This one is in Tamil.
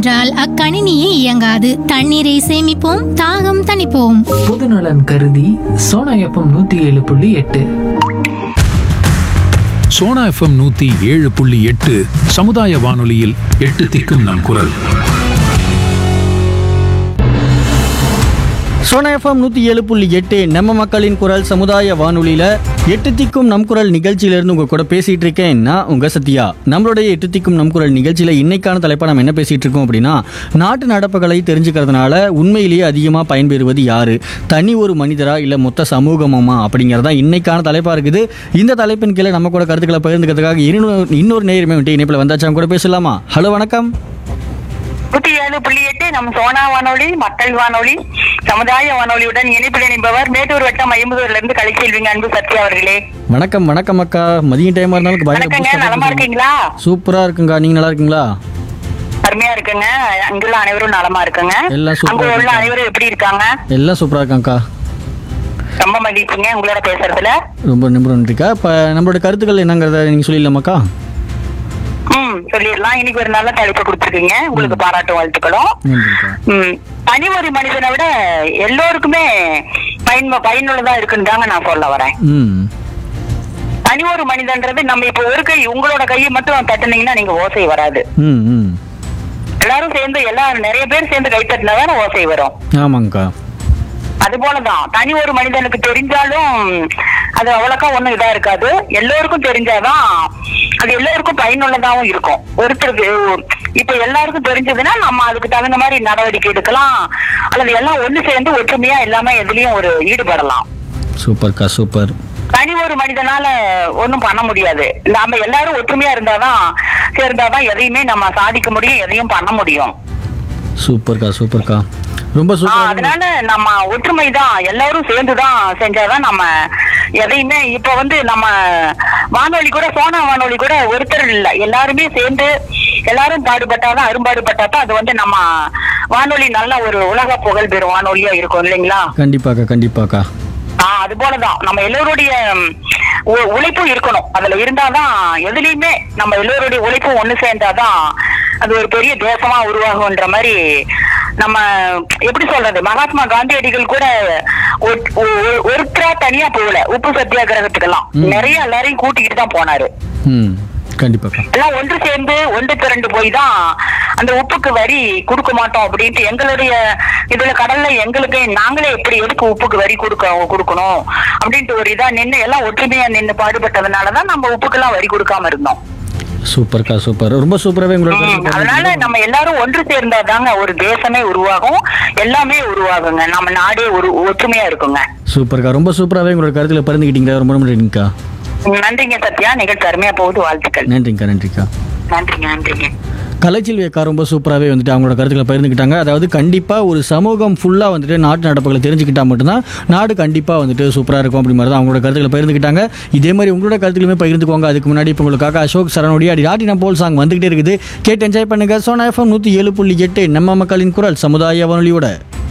என்றால் அக்கணினியே இயங்காது தண்ணீரை சேமிப்போம் தாகம் தணிப்போம் பொதுநலன் கருதி சோனா எஃப்எம் நூத்தி ஏழு புள்ளி எட்டு சோனா எஃப்எம் நூத்தி ஏழு புள்ளி எட்டு சமுதாய வானொலியில் எட்டு திக்கும் நம் குரல் சோனா எஃப்எம் நூற்றி ஏழு புள்ளி எட்டு நம்ம மக்களின் குரல் சமுதாய வானொலியில் எட்டு திக்கும் நம் குரல் நிகழ்ச்சியிலேருந்து உங்கள் கூட பேசிகிட்டு இருக்கேன் நான் உங்கள் சத்யா நம்மளுடைய எட்டு திக்கும் நம் குரல் நிகழ்ச்சியில் இன்னைக்கான தலைப்பை நம்ம என்ன பேசிகிட்டு இருக்கோம் அப்படின்னா நாட்டு நடப்புகளை தெரிஞ்சுக்கிறதுனால உண்மையிலேயே அதிகமாக பயன்பெறுவது யார் தனி ஒரு மனிதரா இல்லை மொத்த சமூகமாமா அப்படிங்கிறது தான் இன்னைக்கான தலைப்பாக இருக்குது இந்த தலைப்பின் கீழே நம்ம கூட கருத்துக்களை பகிர்ந்துக்கிறதுக்காக இன்னொரு இன்னொரு நேரமே வந்துட்டு இணைப்பில் வந்தாச்சு அவங்க கூட பேசலாமா ஹலோ வணக்கம் நூத்தி ஏழு புள்ளி எட்டு நம் சோனா வானொலி மக்கள் வானொலி சமுதாய வானொலியுடன் இணைப்பில் இணைப்பவர் மேட்டூர் வட்டம் ஐம்பதூர்ல இருந்து கலைச்செல்விங்க அன்பு சத்யா அவர்களே வணக்கம் வணக்கம் அக்கா மதியம் டைமாக இருந்தாலும் வணக்கங்க நலமா இருக்கீங்களா சூப்பரா இருக்குங்கா நீங்க நல்லா இருக்கீங்களா அருமையா இருக்குங்க அங்குள்ள அனைவரும் நலமா இருக்குங்க எல்லாம் சூப்பரா அங்க உள்ள இருக்காங்க. அனைவரும் எப்படி இருக்காங்க எல்லாம் சூப்பரா இருக்காங்கக்கா ரொம்ப மகிழ்ச்சிங்க உங்களோட பேசுறதுல ரொம்ப நிமிடம் நன்றிக்கா இப்போ நம்மளோட கருத்துக்கள் என்னங்கிறத நீங்க சொல்லிடலாமாக்கா ம் சொல்லிடலாம் இன்னைக்கு ஒரு நல்ல தலைப்பு கொடுத்துருக்கீங்க உங்களுக்கு பாராட்டு வாழ்த்துக்களும் நன்றிக்கா ம் தனி ஒரு மனிதனை விட எல்லோருக்குமே பயன் பயனுள்ளதா இருக்குன்னு தாங்க நான் சொல்ல வரேன் ம் தனி ஒரு மனிதன்றது நம்ம இப்ப ஒரு கை உங்களோட கையை மட்டும் தட்டுனீங்கன்னா நீங்க ஓசை வராது ம் ம் எல்லாரும் சேர்ந்து எல்லாரும் நிறைய பேர் சேர்ந்து கை தட்டினா தானே ஓசை வரும் ஆமாங்கக்கா அது போலதான் தனி ஒரு மனிதனுக்கு தெரிஞ்சாலும் அது அவ்வளோக்கா ஒண்ணும் இதா இருக்காது எல்லோருக்கும் தெரிஞ்சாதான் அது எல்லோருக்கும் பயனுள்ளதாவும் இருக்கும் ஒருத்தருக்கு இப்ப எல்லாருக்கும் தெரிஞ்சதுன்னா நம்ம அதுக்கு தகுந்த மாதிரி நடவடிக்கை எடுக்கலாம் அல்லது எல்லாம் ஒண்ணு சேர்ந்து ஒற்றுமையா எல்லாமே எதுலயும் ஒரு ஈடுபடலாம் சூப்பர்க்கா சூப்பர் தனி ஒரு மனிதனால ஒண்ணும் பண்ண முடியாது நாம எல்லாரும் ஒற்றுமையா இருந்தாதான் சேர்ந்தாதான் எதையுமே நம்ம சாதிக்க முடியும் எதையும் பண்ண முடியும் சூப்பர்க்கா சூப்பர்க்கா ரொம்ப ஆ, சூப்பர் அதனால நம்ம ஒற்றுமை தான் எல்லாரும் சேர்ந்துதான் செஞ்சாதான் நம்ம எதையுமே இப்ப வந்து நம்ம வானொலி கூட சோனா வானொலி கூட ஒருத்தர் இல்ல எல்லாருமே சேர்ந்து எல்லாரும் பாடுபட்டாதான் அரும்பாடுபட்டாதான் அது வந்து நம்ம வானொலி நல்ல ஒரு உலக புகழ் பெறும் வானொலியா இருக்கும் இல்லைங்களா கண்டிப்பாக்கா கண்டிப்பாக்கா ஆ அது போலதான் நம்ம எல்லோருடைய ம், உ- உழைப்பும் இருக்கணும் அதுல இருந்தாதான் எதுலயுமே நம்ம எல்லோருடைய உழைப்பும் ஒண்ணு சேர்ந்தாதான் அது ஒரு பெரிய தேசமா உருவாகுன்ற மாதிரி நம்ம எப்படி சொல்றது மகாத்மா காந்தியடிகள் கூட ஒ- ஒ- ஒருத்தரா தனியா போகல உப்பு சத்தியாகிரகத்துக்கெல்லாம் நிறைய எல்லாரையும் கூட்டிக்கிட்டு தான் போனாரு ம் கண்டிப்பாக்கா எல்லாம் ஒன்று சேர்ந்து ஒன்று திரண்டு போய் தான் அந்த உப்புக்கு வரி கொடுக்க மாட்டோம் அப்படின்ட்டு எங்களுடைய இதுல கடல்ல எங்களுக்கு நாங்களே எப்படி எதுக்கு உப்புக்கு வரி கொடுக்க கொடுக்கணும் அப்படின்ட்டு ஒரு இதா நின்னு எல்லாம் ஒற்றுமையா நின்னு பாடுபட்டதுனாலதான் நம்ம உப்புக்கெல்லாம் வரி கொடுக்காம இருந்தோம் சூப்பர்க்கா சூப்பர் ரொம்ப சூப்பராகவே உங்களோட ம், கருத்துக்கள் அதனால நம்ம எல்லாரும் ஒன்று சேர்ந்தாதாங்க ஒரு தேசமே உருவாகும் எல்லாமே உருவாகுங்க நம்ம நாடே ஒரு ஒற்றுமையா இருக்குங்க சூப்பர்க்கா ரொம்ப சூப்பராகவே உங்களோட கருத்துல பகிர்ந்துக்கிட்டீங்க ரொம்ப ரொம்ப நன்றிங்கக்கா நன்றிங்க சத்யா நிகழ்ச்சி அருமையா போகுது வாழ்த்துக்கள் நன்றிங்கக்கா நன்றிக்கா நன்றிங்க நன்றிங்க கலைச்செல்வி அக்கா ரொம்ப சூப்பராகவே வந்துட்டு அவங்களோட கருத்துக்களை பகிர்ந்துக்கிட்டாங்க அதாவது கண்டிப்பாக ஒரு சமூகம் ஃபுல்லாக வந்துட்டு நாட்டு நடப்புகளை தெரிஞ்சுக்கிட்டா மட்டும்தான் நாடு கண்டிப்பாக வந்துட்டு சூப்பராக இருக்கும் அப்படி மாதிரி தான் அவங்களோட கருத்துக்களை பகிர்ந்துக்கிட்டாங்க இதே மாதிரி உங்களோட கருத்துக்களுமே பகிர்ந்துக்கோங்க அதுக்கு முன்னாடி இப்போ உங்களுக்காக அசோக் சரணுடைய அடி ராட்டினம் போல் சாங் வந்துகிட்டே இருக்குது கேட்டு என்ஜாய் பண்ணுங்க சோனா எஃப்எம் நூற்றி ஏழு புள்ளி எட்டு நம்ம மக்களின் குரல் சமுதாய வானொலியோட